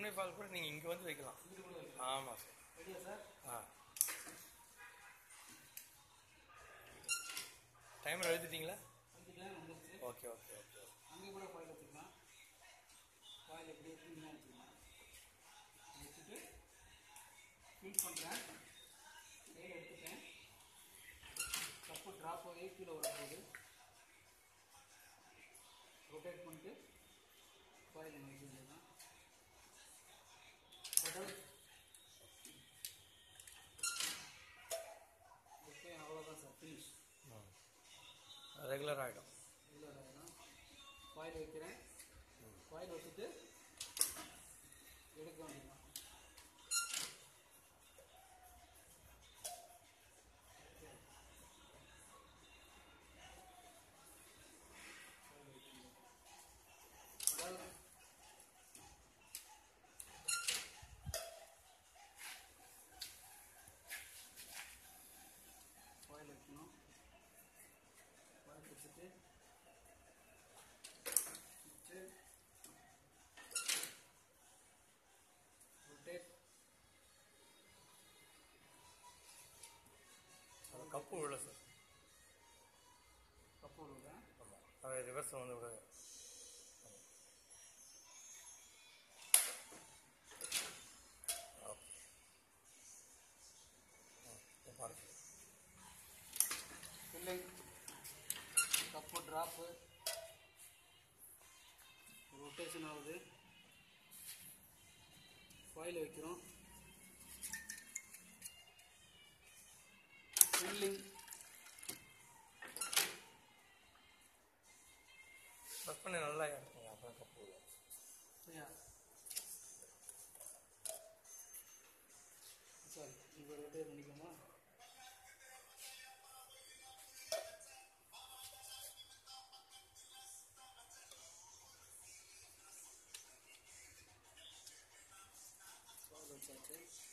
Gemini fall கூட நீங்கள் இங்கே வந்து வைக்கலாம் இங்கிட்டு கூட வைக்கலாம் ஆமாம் சார் ரெடியா சார் ஆ டைமர் எழுதிட்டீங்களா அஞ்சு டைம் வந்துருச்சு ஓகே ஓகே ஓகே அங்கே கூட ஃபாயில் வச்சுக்கலாம் ஃபாயில் எப்படி க்ளீனாக வச்சுக்கலாம் வச்சுட்டு ஃபில் பண்ணுறேன் கையில் எடுத்துட்டேன் கப்பு ட்ராப் ஆகி கீழே வரப்போகுது ரொட்டேட் பண்ணிட்டு ஃபாயில் என்ன வச்சு வேண்டியதான் பட்டர் ஓகே அவ்வளோதான் சார் ஃபினிஷ் ரெகுலர் ஆகிடும் இல்லை வேணாம் ஃபாயில் வைக்கிறேன் ஃபாயில் வச்சுட்டு எடுக்க வேண்டியதான் அதாவது ஃபாயில் வைக்கணும் ஃபாயில் வச்சுட்டு வச்சு ரொட்டேட் அது கப்பு விழ சார் கப்பு விடுவேன் ஆமாம் அது ரிவர்ஸ் வந்து விட ஓகே ஆ பாருங்க ஃபில்லிங் கப்பு ட்ராப்பு ரொட்டேஷன் ஆகுது ஃபாயில் வைக்கிறோம் ஃபில்லிங் ப்ரெஸ் பண்ணி நல்லா இருக்குங்க அப்புறம் கப்பு விழும். ஐயா சாரி இப்போ ரொட்டேட் பண்ணிக்கோமா ஃபாயில் வச்சாச்சு